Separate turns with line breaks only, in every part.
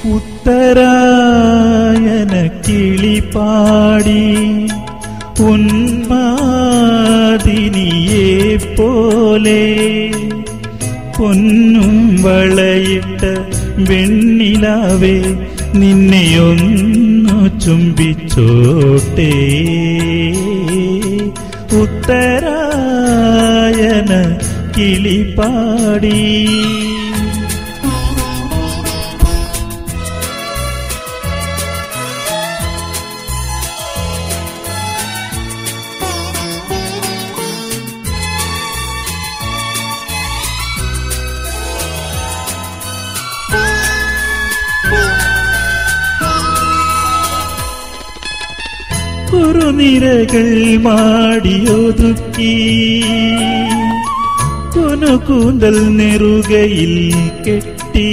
ഉത്തരായന കിളിപാടി ഉന്മാദിനിയെ പോലെ പൊന്നും വളയിട്ട വെണ്ണിലാവേ നിന്നെയൊന്നു ചുംബിച്ചോട്ടെ ഉത്തരായന കിളിപാടി കുറുനിരകൾ മാടിയൊതുക്കി കുനുകൂന്തൽ നെറുകയിൽ കെട്ടി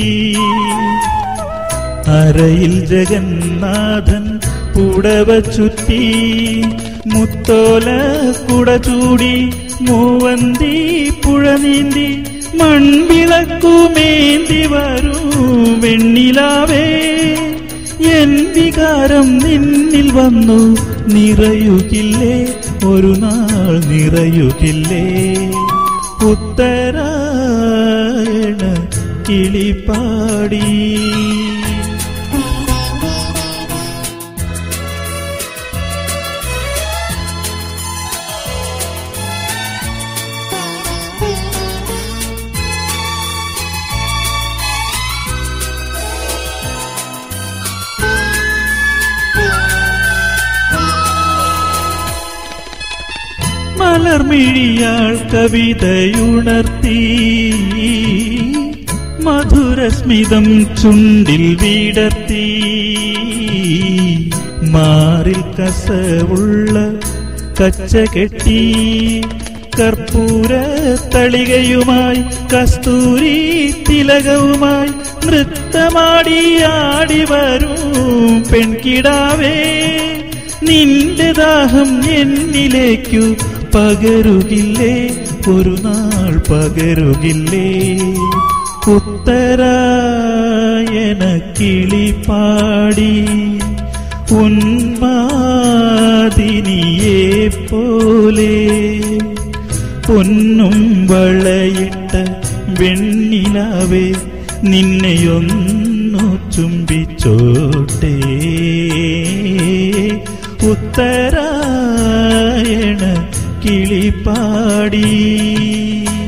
അരയിൽ ജഗന്നാഥൻ പുടവ ചുറ്റി മുത്തോല കുട ചൂടി മൂവന്തി പുഴ നീന്തി മൺവിളക്കുമേന്തി വരൂ വെണ്ണിലാവേ എൻ വികാരം നിന്നിൽ വന്നു നിറയുകില്ലേ ഒരു നാൾ നിറയുകില്ലേ ഉത്തരായണ കിളിപ്പാടി മലർമിഴിയാൾ കവിതയുണർത്തി മധുരസ്മിതം ചുണ്ടിൽ വീടർത്തി മാറിൽ കസവുള്ള കച്ച കെട്ടി കർപ്പൂര തളികയുമായി കസ്തൂരി തിലകവുമായി നൃത്തമാടി ആടി വരും പെൺകിടാവേ നിന്റെ ദാഹം എന്നിലേക്കു പകരുകില്ലേ ഒരു നാൾ പകരുകില്ലേ ഉത്തരായന കിളിപ്പാടി ഉന്മാദിനിയെ പോലെ പൊന്നും വളയിട്ട വെണ്ണിലാവേ നിന്നെയൊന്നു ചുംബിച്ചോട്ടെ ഉത്തരായണ കിളിപ്പാടി